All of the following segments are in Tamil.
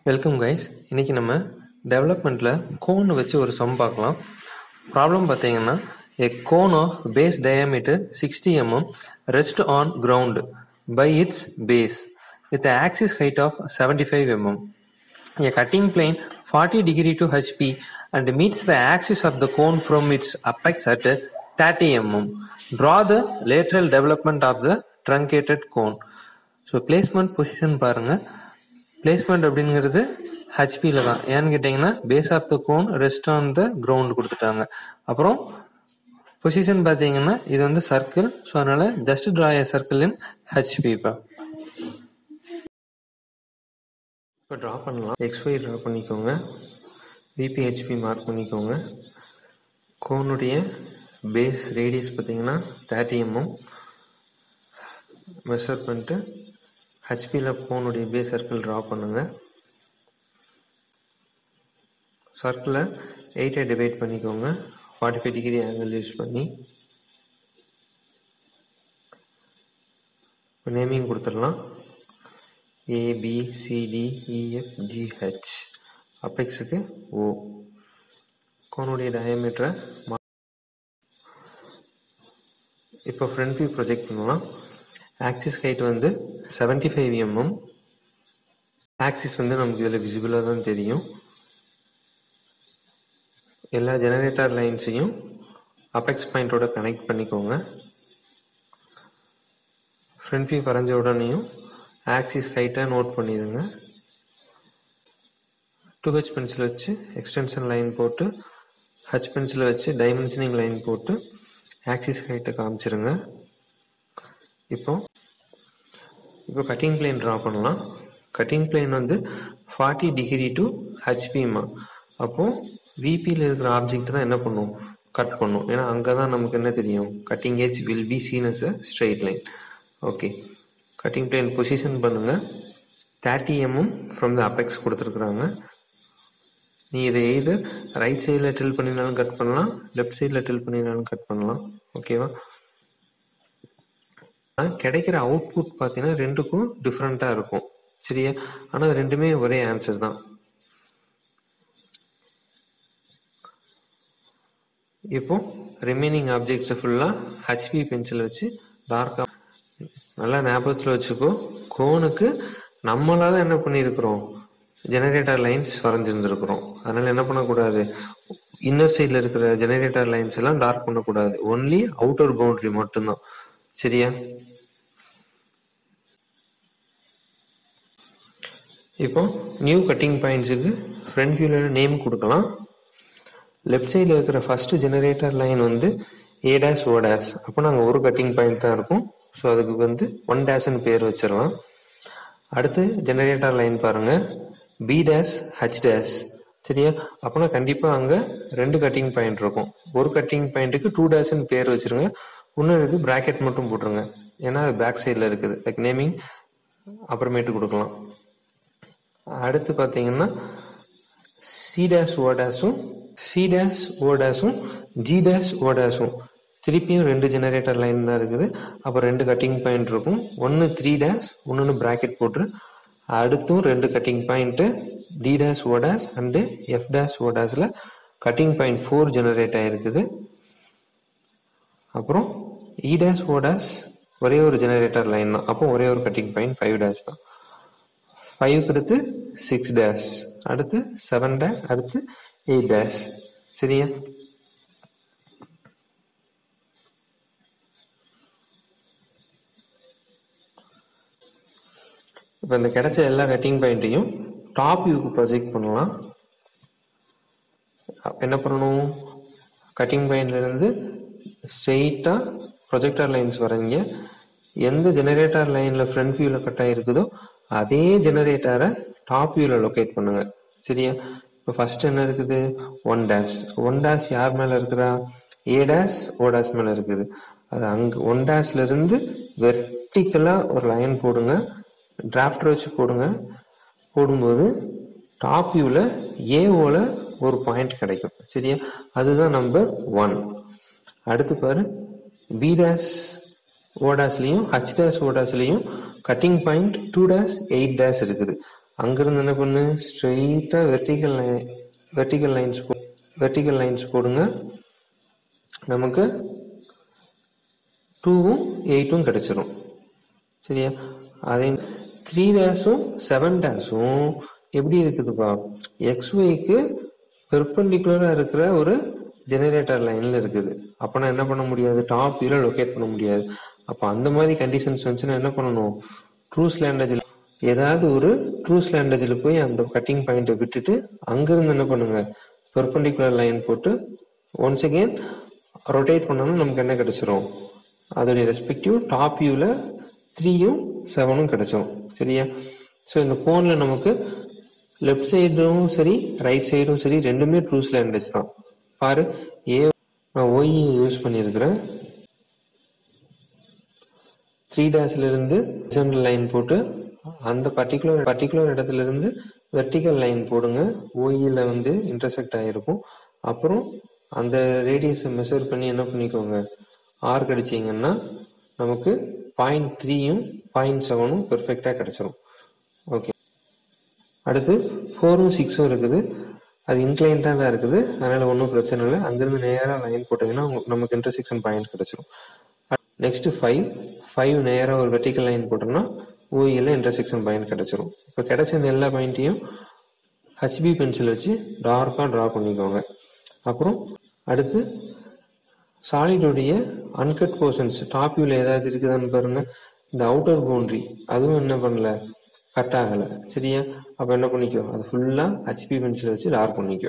வெல்கம் கைஸ் இன்னைக்கு நம்ம டெவலப்மெண்ட்டில் கோன் வச்சு ஒரு சம் பார்க்கலாம் ப்ராப்ளம் பார்த்தீங்கன்னா a cone of base diameter 60 mm rests on ground by its base with the axis height of 75 mm. A cutting plane 40 degree to HP and meets the axis of the cone from its apex at 30 mm. Draw the lateral development of the truncated cone. So placement position பாருங்க பிளேஸ்மெண்ட் அப்படிங்கிறது ஹெச்பியில் தான் ஏன்னு கேட்டிங்கன்னா base of the cone rest on the ground கொடுத்துட்டாங்க அப்புறம் பொசிஷன் பார்த்தீங்கன்னா இது வந்து சர்க்கிள் ஸோ அதனால just draw a circle in HP இப்போ இப்போ ட்ரா பண்ணலாம் எக்ஸ்ஒய் ட்ரா பண்ணிக்கோங்க விபிஹெச்பி மார்க் பண்ணிக்கோங்க கோனுடைய பேஸ் ரேடியஸ் பார்த்தீங்கன்னா தேர்ட்டி எம்எம் மெஷர் பண்ணிட்டு ஹெச்பியில் கோனுடைய பேஸ் சர்க்கிள் ட்ரா பண்ணுங்கள் சர்க்கிளை எயிட்டை டிவைட் பண்ணிக்கோங்க forty five degree angle use பண்ணி நேமிங் கொடுத்துடலாம் ஏபிசிடிஇஎஃப்ஜிஹெச் அப்பெக்ஸுக்கு ஓ கோனுடைய டயமீட்டரை இப்போ ஃப்ரண்ட் வியூ ப்ரொஜெக்ட் பண்ணலாம் ஆக்சிஸ் ஹைட் வந்து செவன்டி ஃபைவ் எம்எம் ஆக்சிஸ் வந்து நமக்கு இதில் விசிபிளாக தான் தெரியும் எல்லா ஜெனரேட்டர் லைன்ஸையும் அபெக்ஸ் பாயிண்டோட கனெக்ட் பண்ணிக்கோங்க ஃப்ரண்ட் வியூ வரைஞ்ச உடனேயும் ஆக்சிஸ் ஹைட்டை நோட் பண்ணிடுங்க டூ ஹெச் பென்சில் வச்சு எக்ஸ்டென்ஷன் லைன் போட்டு ஹச் பென்சில் வச்சு டைமென்ஷனிங் லைன் போட்டு ஆக்சிஸ் ஹைட்டை காமிச்சிருங்க இப்போ இப்போ கட்டிங் பிளேன் ட்ரா பண்ணலாம் கட்டிங் பிளேன் வந்து ஃபார்ட்டி டிகிரி டு ஹெச்பிமா அப்போது விபியில் இருக்கிற ஆப்ஜெக்ட் தான் என்ன பண்ணும் கட் பண்ணும் ஏன்னா அங்கே தான் நமக்கு என்ன தெரியும் cutting edge will be seen as a straight line okay cutting plane position பண்ணுங்கள் thirty mm from the apex கொடுத்துருக்குறாங்க நீ இதை எய்தர் ரைட் சைடில் டில் பண்ணினாலும் கட் பண்ணலாம் லெஃப்ட் சைடில் டில் பண்ணினாலும் கட் பண்ணலாம் ஓகேவா கிடைக்கிற அவுட்புட் பார்த்தீங்கன்னா ரெண்டுக்கும் டிஃப்ரெண்ட்டாக இருக்கும் சரியா ஆனால் ரெண்டுமே ஒரே ஆன்சர் தான் இப்போ ரிமைனிங் ஆப்ஜெக்ட்ஸை ஃபுல்லாக ஹெச்பி பென்சில் வச்சு டார்க்காக நல்லா ஞாபகத்தில் வச்சுக்கோ கோனுக்கு நம்மளாக தான் என்ன பண்ணியிருக்கிறோம் ஜெனரேட்டர் லைன்ஸ் வரைஞ்சிருந்துருக்குறோம் அதனால் என்ன பண்ணக்கூடாது இன்னர் சைடில் இருக்கிற ஜெனரேட்டர் லைன்ஸ் எல்லாம் டார்க் பண்ணக்கூடாது ஒன்லி அவுட்டர் பவுண்டரி மட்டும்தான் சரியா இப்போ நியூ கட்டிங் பாயிண்ட்ஸுக்கு ஃப்ரண்ட் வியூவில் நேம் கொடுக்கலாம் லெஃப்ட் சைடில் இருக்கிற ஃபர்ஸ்ட் ஜெனரேட்டர் லைன் வந்து ஏ டேஷ் ஓ டேஷ் அப்போ நாங்கள் ஒரு கட்டிங் பாயிண்ட் தான் இருக்கும் ஸோ அதுக்கு வந்து ஒன் டேஷ்னு பேர் வச்சிடலாம் அடுத்து ஜெனரேட்டர் லைன் பாருங்கள் பி டேஷ் ஹச் டேஷ் சரியா அப்போனா கண்டிப்பாக அங்கே ரெண்டு கட்டிங் பாயிண்ட் இருக்கும் ஒரு கட்டிங் பாயிண்ட்டுக்கு டூ டேஷ்னு பேர் வச்சுருங்க இன்னொரு ப்ராக்கெட் மட்டும் போட்டுருங்க ஏன்னா அது பேக் சைடில் இருக்குது லைக் நேமிங் அப்புறமேட்டு கொடுக்கலாம் அடுத்து பார்த்தீங்கன்னா சி டேஷ் ஓ டேஷும் சி டேஷ் ஓ டேஷும் ஜி டேஷ் ஓ டேஷும் திருப்பியும் ரெண்டு ஜெனரேட்டர் லைன் தான் இருக்குது அப்போ ரெண்டு கட்டிங் பாயிண்ட் இருக்கும் ஒன்று த்ரீ டேஷ் ஒன்று ப்ராக்கெட் போட்டு அடுத்தும் ரெண்டு கட்டிங் பாயிண்ட்டு D dash O dash and F dash O டேஷில் கட்டிங் பாயிண்ட் ஃபோர் ஜெனரேட் ஆகிருக்குது அப்புறம் இ டேஷ் ஓ டேஷ் ஒரே ஒரு ஜெனரேட்டர் லைன் தான் அப்போ ஒரே ஒரு கட்டிங் பாயிண்ட் ஃபைவ் டேஷ் தான் ஃபைவ்க்கு அடுத்து சிக்ஸ் டேஷ் அடுத்து செவன் டேஷ் அடுத்து எயிட் டேஷ் சரியா இப்போ இந்த கிடைச்ச எல்லா கட்டிங் பாயிண்ட்டையும் டாப் வியூக்கு ப்ரொஜெக்ட் பண்ணலாம் என்ன பண்ணணும் கட்டிங் பாயிண்ட்லேருந்து ஸ்ட்ரெயிட்டாக ப்ரொஜெக்டர் லைன்ஸ் வரைங்க எந்த ஜெனரேட்டர் லைனில் ஃப்ரண்ட் வியூவில் கட் ஆகிருக்குதோ அதே ஜெனரேட்டரை டாப் வியூவில் லொக்கேட் பண்ணுங்க சரியா இப்போ ஃபர்ஸ்ட் என்ன இருக்குது ஒன் டேஷ் ஒன் டேஷ் யார் மேலே இருக்கிறா ஏ டேஷ் ஓ டேஷ் மேலே இருக்குது அது அங்கே ஒன் டேஷ்லேருந்து வெர்டிக்கலாக ஒரு லைன் போடுங்க டிராஃப்டர் வச்சு போடுங்க போடும்போது டாப் வியூவில் ஏஓவில் ஒரு பாயிண்ட் கிடைக்கும் சரியா அதுதான் நம்பர் ஒன் அடுத்து பாரு பி டேஷ் ஓ டேஷ்லையும் ஹச் டேஷ் ஓ டேஷ்லையும் cutting point two dash eight dash இருக்குது அங்கேருந்து என்ன பண்ணு ஸ்ட்ரெயிட்டாக வெர்டிக்கல் லைன் வெர்டிக்கல் லைன்ஸ் போ வெர்டிக்கல் லைன்ஸ் போடுங்க நமக்கு டூவும் எயிட்டும் கிடச்சிரும் சரியா அதே த்ரீ டேஸும் செவன் டேஸும் எப்படி இருக்குதுப்பா எக்ஸ் ஒய்க்கு பெர்பெண்டிகுலராக இருக்கிற ஒரு ஜெனரேட்டர் லைனில் இருக்குது அப்போ நான் என்ன பண்ண முடியாது டாப் வியூவில் லொக்கேட் பண்ண முடியாது அப்போ அந்த மாதிரி கண்டிஷன்ஸ் வந்துச்சுன்னா என்ன பண்ணணும் ட்ரூஸ் லேண்டேஜில் ஏதாவது ஒரு ட்ரூஸ் லேண்டேஜில் போய் அந்த கட்டிங் பாயிண்ட்டை விட்டுட்டு அங்கேருந்து என்ன பண்ணுங்க பெர்பெண்டிகுலர் லைன் போட்டு ஒன்ஸ் அகெயின் ரொட்டேட் பண்ணோம்னா நமக்கு என்ன கிடைச்சிரும் அதோடைய ரெஸ்பெக்டிவ் டாப் வியூவில் த்ரீயும் செவனும் கிடைச்சிரும் சரியா ஸோ இந்த கோனில் நமக்கு லெஃப்ட் சைடும் சரி ரைட் சைடும் சரி ரெண்டுமே ட்ரூஸ் லேண்டேஜ் தான் பாரு ஏ நான் ஒய் யூஸ் பண்ணியிருக்கிறேன் த்ரீ டேஸ்ல இருந்து ஹரிசாண்டல் லைன் போட்டு அந்த பர்டிகுலர் பர்டிகுலர் இடத்துல இருந்து வெர்டிக்கல் லைன் போடுங்க ஓஇல வந்து இன்டர்செக்ட் ஆகிருக்கும் அப்புறம் அந்த ரேடியஸை மெஷர் பண்ணி என்ன பண்ணிக்கோங்க ஆர் கிடைச்சிங்கன்னா நமக்கு பாயிண்ட் த்ரீயும் பாயிண்ட் செவனும் பெர்ஃபெக்டாக கிடைச்சிரும் ஓகே அடுத்து ஃபோரும் சிக்ஸும் இருக்குது அது இன்க்ளைண்டாக தான் இருக்குது அதனால் ஒன்றும் பிரச்சனை இல்லை அங்கேருந்து நேராக லைன் போட்டிங்கன்னா உங்க- நமக்கு இன்டர்செக்ஷன் பாயிண்ட் கிடச்சிரும் நெக்ஸ்ட் ஃபைவ் ஃபைவ் நேராக ஒரு வெர்டிக்கல் லைன் போட்டோம்னா ஓஇயில் இன்டர்செக்ஷன் பாயிண்ட் கிடச்சிரும் இப்போ கிடைச்ச இந்த எல்லா பாயிண்ட்டையும் ஹச்பி பென்சில் வச்சு டார்க்காக ட்ரா பண்ணிக்கோங்க அப்புறம் அடுத்து சாலிடோடைய அன்கட் போர்ஷன்ஸ் டாப் வியூவில் ஏதாவது இருக்குதான்னு பாருங்க இந்த அவுட்டர் பவுண்ட்ரி அதுவும் என்ன பண்ணல கட் ஆகலை சரியா அப்போ என்ன பண்ணிக்கோ அது ஃபுல்லாக ஹச்பி பென்சில் வச்சு டார்க் பண்ணிக்கோ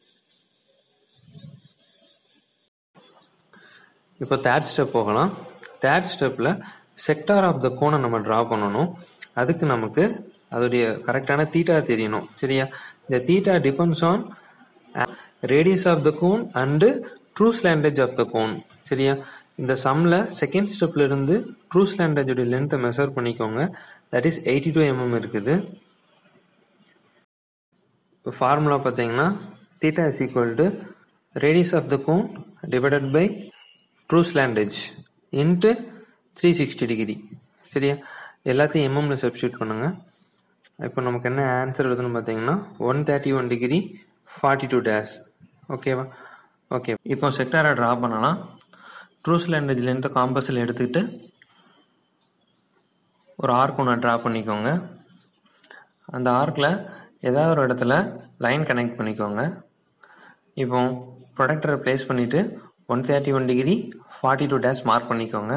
இப்போ தேர்ட் ஸ்டெப் போகலாம் தேர்ட் ஸ்டெப்பில் செக்டார் ஆஃப் த கோனை நம்ம ட்ரா பண்ணணும் அதுக்கு நமக்கு அதோடைய கரெக்டான தீட்டா தெரியணும் சரியா இந்த theta depends on radius of the cone and true slant edge of the cone சரியா இந்த சம்மில் செகண்ட் ஸ்டெப்ல இருந்து ட்ரூஸ் லேண்டேஜோடைய லென்த்தை மெஷர் பண்ணிக்கோங்க that is eighty two mm இருக்குது இப்போ ஃபார்முலா பார்த்தீங்கன்னா theta is equal to radius of the cone divided by true slant edge into three sixty degree சரியா எல்லாத்தையும் எம்எம்ல சப்ஸ்டியூட் பண்ணுங்க இப்போ நமக்கு என்ன ஆன்சர் வருதுன்னு பார்த்தீங்கன்னா one thirty one degree forty two dash ஓகேவா ஓகே இப்போ செக்டாரை ட்ரா பண்ணலாம் ட்ரூஸ் லேண்டேஜ்லேருந்து காம்பஸில் எடுத்துக்கிட்டு ஒரு ஆர்க் ஒன்று ட்ரா பண்ணிக்கோங்க அந்த ஆர்க்கில் ஏதாவது ஒரு இடத்துல லைன் கனெக்ட் பண்ணிக்கோங்க இப்போ ப்ரொடக்டரை ப்ளேஸ் பண்ணிவிட்டு one thirty one degree forty two dash mark பண்ணிக்கோங்க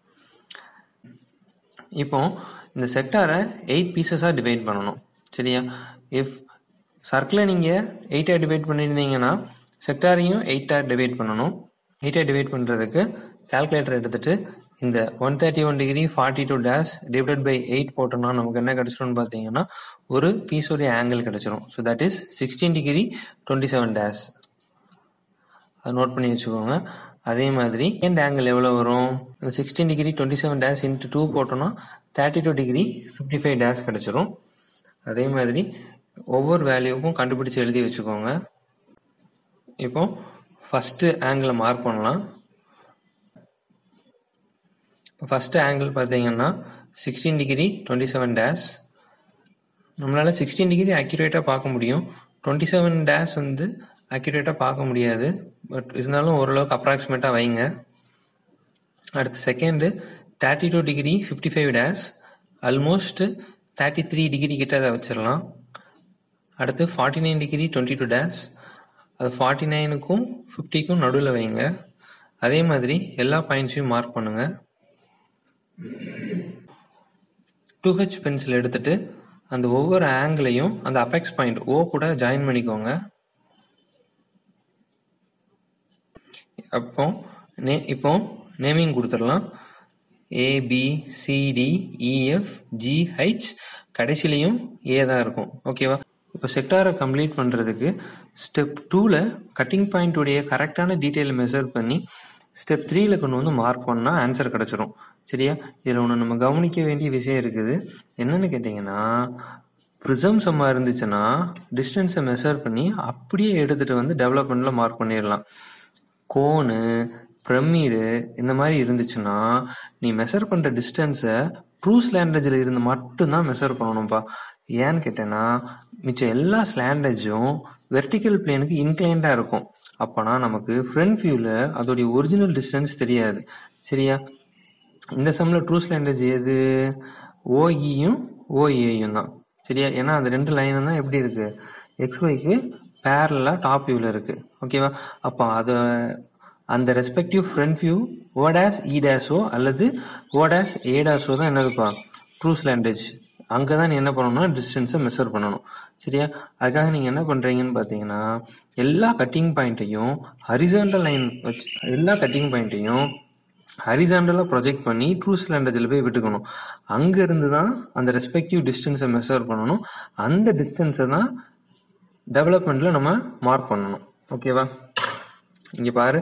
இப்போ இந்த செக்டாரை எயிட் பீசஸாக டிவைட் பண்ணணும் சரியா இஃப் சர்க்கிளை நீங்கள் எயிட்டாக டிவைட் பண்ணியிருந்தீங்கன்னா செக்டாரையும் எயிட்டாக டிவைட் பண்ணணும் எயிட்டாக டிவைட் பண்ணுறதுக்கு கால்குலேட்டர் எடுத்துகிட்டு இந்த one thirty one degree forty two dash divide by eight போட்டோம்னா நமக்கு என்ன கிடச்சிரும்னு பார்த்தீங்கன்னா ஒரு பீஸோடைய ஆங்கிள் கிடச்சிரும் so that is sixteen degree twenty seven dash அதை நோட் பண்ணி வச்சுக்கோங்க அதே மாதிரி செகண்ட் ஆங்கிள் எவ்வளோ வரும் sixteen degree twenty seven dash into two போட்டோம்னா thirty two degree fifty five dash கிடச்சிரும் அதே மாதிரி ஒவ்வொரு வேல்யூவுக்கும் கண்டுபிடிச்சு எழுதி வச்சுக்கோங்க இப்போ ஃபஸ்ட்டு ஆங்கிளை மார்க் பண்ணலாம் ஃபஸ்ட்டு ஆங்கிள் பார்த்தீங்கன்னா sixteen degree twenty seven dash நம்மளால் சிக்ஸ்டீன் டிகிரி அக்யூரேட்டாக பார்க்க முடியும் டுவெண்ட்டி செவன் டேஷ் வந்து அக்யூரேட்டாக பார்க்க முடியாது பட் இருந்தாலும் ஓரளவுக்கு அப்ராக்சிமேட்டாக வைங்க அடுத்து second thirty two degree fifty five dash almost thirty three degree கிட்ட அதை வச்சிடலாம் அடுத்து forty nine degree twenty two dash அது ஃபார்ட்டி நைனுக்கும் ஃபிஃப்டிக்கும் நடுவில் வைங்க அதே மாதிரி எல்லா பாயிண்ட்ஸையும் மார்க் பண்ணுங்கள் டூ ஹெச் பென்சில் எடுத்துட்டு அந்த ஒவ்வொரு ஆங்கிளையும் அந்த அபெக்ஸ் பாயிண்ட் ஓ கூட ஜாயின் பண்ணிக்கோங்க அப்போ நே இப்போ நேமிங் கொடுத்துடலாம் ஏபிசிடிஇஎஃப் ஜிஹெச் கடைசிலையும் ஏ தான் இருக்கும் ஓகேவா இப்போ செக்டாரை கம்ப்ளீட் பண்ணுறதுக்கு ஸ்டெப் டூவில் கட்டிங் பாயிண்ட்டுடைய கரெக்டான டீட்டெயில் மெஷர் பண்ணி ஸ்டெப் த்ரீல கொண்டு வந்து மார்க் பண்ணால் ஆன்சர் கிடச்சிரும் சரியா இதில் ஒன்று நம்ம கவனிக்க வேண்டிய விஷயம் இருக்குது என்னன்னு கேட்டிங்கன்னா ப்ரிசம் சம்மா இருந்துச்சுன்னா டிஸ்டன்ஸை மெஷர் பண்ணி அப்படியே எடுத்துகிட்டு வந்து டெவலப்மெண்ட்டில் மார்க் பண்ணிடலாம் கோனு பிரமிடு இந்த மாதிரி இருந்துச்சுன்னா நீ மெஷர் பண்ணுற டிஸ்டன்ஸை ட்ரூஸ் லேண்டேஜில் இருந்து மட்டும்தான் மெஷர் பண்ணணும்ப்பா ஏன்னு கேட்டேன்னா மிச்சம் எல்லா ஸ்லாண்டேஜும் வெர்டிக்கல் பிளேனுக்கு இன்க்ளைண்டாக இருக்கும் அப்போனா நமக்கு ஃப்ரண்ட் வியூவில் அதோடைய ஒரிஜினல் டிஸ்டன்ஸ் தெரியாது சரியா இந்த சம்மில் ட்ரூ ஸ்லாண்டேஜ் எது ஓஇயும் ஓஏயும் தான் சரியா ஏன்னா அந்த ரெண்டு லைனும் தான் எப்படி இருக்குது எக்ஸ்ஒய்க்கு பேரலாக டாப் வியூவில் இருக்குது ஓகேவா அப்போ அதை அந்த respective front view O dash E டேஸோ அல்லது ஓ டேஸ் ஏ டேஸோ தான் என்னதுப்பா ட்ரூ ஸ்லாண்டேஜ் அங்கே தான் நீ என்ன பண்ணணும்னா டிஸ்டன்ஸை மெஷர் பண்ணணும் சரியா அதுக்காக நீங்கள் என்ன பண்ணுறீங்கன்னு பார்த்தீங்கன்னா எல்லா கட்டிங் பாயிண்ட்டையும் ஹரிசாண்டல் லைன் வச்சு எல்லா கட்டிங் பாயிண்ட்டையும் ஹரிசாண்டலாக ப்ரொஜெக்ட் பண்ணி ட்ரூ ஸ்லாண்டேஜில் போய் விட்டுக்கணும் அங்கேருந்து தான் அந்த ரெஸ்பெக்டிவ் டிஸ்டன்ஸை மெஷர் பண்ணணும் அந்த டிஸ்டன்ஸை தான் டெவலப்மெண்ட்டில் நம்ம மார்க் பண்ணணும் ஓகேவா இங்கே பாரு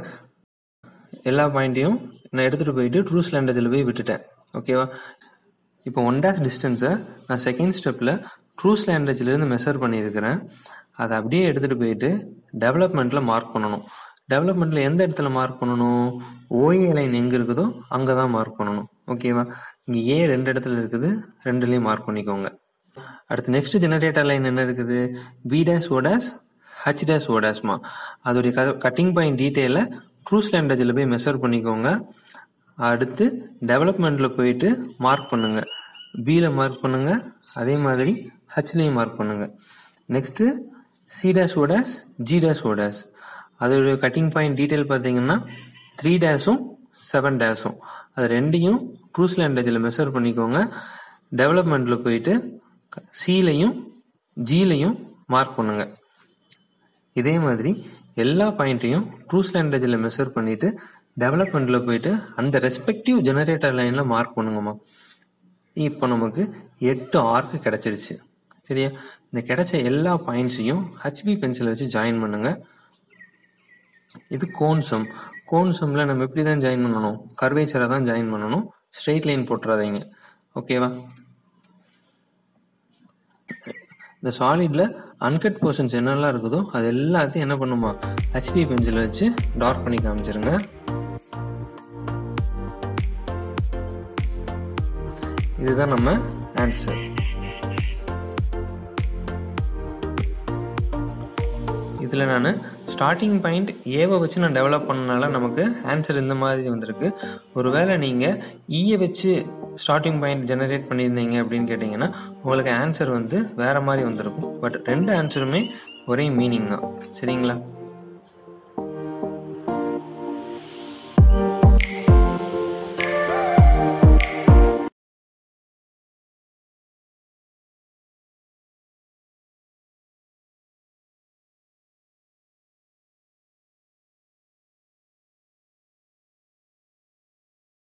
எல்லா பாயிண்ட்டையும் நான் எடுத்துகிட்டு போயிட்டு ட்ரூ ஸ்லாண்டேஜில் போய் விட்டுட்டேன் ஓகேவா இப்போ ஒன் டேஷ் டிஸ்டன்ஸை நான் செகண்ட் ஸ்டெப்பில் ட்ரூ ஸ்லாண்டேஜ்லேருந்து மெஷர் பண்ணியிருக்கிறேன் அதை அப்படியே எடுத்துகிட்டு போயிட்டு டெவலப்மெண்ட்டில் மார்க் பண்ணணும் டெவலப்மெண்ட்டில் எந்த இடத்துல மார்க் பண்ணணும் ஓஏ லைன் எங்கே இருக்குதோ அங்கே தான் மார்க் பண்ணணும் ஓகேவா இங்கே ஏ ரெண்டு இடத்துல இருக்குது ரெண்டுலேயும் மார்க் பண்ணிக்கோங்க அடுத்து நெக்ஸ்ட் ஜெனரேட்டர் லைன் என்ன இருக்குது P dash O dash H dash O டேஷ்மா அதோடைய க கட்டிங் பாயிண்ட் டீட்டெயிலை ட்ரூஸ் லேண்டேஜில் போய் மெஷர் பண்ணிக்கோங்க அடுத்து டெவலப்மெண்ட்டில் போயிட்டு மார்க் பண்ணுங்க பியில் மார்க் பண்ணுங்க அதே மாதிரி ஹச்லேயும் மார்க் பண்ணுங்க next C dash O dash G dash O dash அதோடைய கட்டிங் பாயிண்ட் டீட்டெயில் பார்த்தீங்கன்னா த்ரீ டேஷும் செவன் டேஷும் அது ரெண்டையும் ட்ரூஸ் லேண்டேஜில் மெஷர் பண்ணிக்கோங்க டெவலப்மெண்ட்டில் போயிட்டு சிலையும் ஜிலையும் மார்க் பண்ணுங்க இதே மாதிரி எல்லா பாயிண்ட்டையும் ட்ரூஸ் லேண்டேஜில் மெஷர் பண்ணிட்டு டெவலப்மெண்ட்டில் போயிட்டு அந்த ரெஸ்பெக்டிவ் ஜெனரேட்டர் லைனில் மார்க் பண்ணுங்கம்மா இப்போ நமக்கு எட்டு ஆர்க்கு கிடச்சிருச்சு சரியா இந்த கிடைச்ச எல்லா பாயிண்ட்ஸையும் ஹச்பி பென்சிலை வச்சு ஜாயின் பண்ணுங்க இது கோன்சம் கோன்சம்ல நம்ம எப்படி தான் ஜாயின் பண்ணணும் கர்வேச்சரை தான் ஜாயின் பண்ணணும் ஸ்ட்ரெயிட் லைன் போட்டுறாதீங்க ஓகேவா இந்த சாலிடில் அன்கட் போர்ஷன்ஸ் என்னெல்லாம் இருக்குதோ அது எல்லாத்தையும் என்ன பண்ணுமா ஹச்பி பென்சில் வச்சு டார்க் பண்ணி காமிச்சிருங்க இதுதான் நம்ம ஆன்சர் இதில் நான் ஸ்டார்டிங் பாயிண்ட் ஏவை வச்சு நான் டெவலப் பண்ணனால நமக்கு ஆன்சர் இந்த மாதிரி வந்திருக்கு ஒருவேளை நீங்கள் ஈயை வச்சு ஸ்டார்டிங் பாயிண்ட் ஜெனரேட் பண்ணியிருந்தீங்க அப்படின்னு கேட்டிங்கன்னா உங்களுக்கு ஆன்சர் வந்து வேறு மாதிரி வந்திருக்கும் பட் ரெண்டு ஆன்சருமே ஒரே மீனிங் தான் சரிங்களா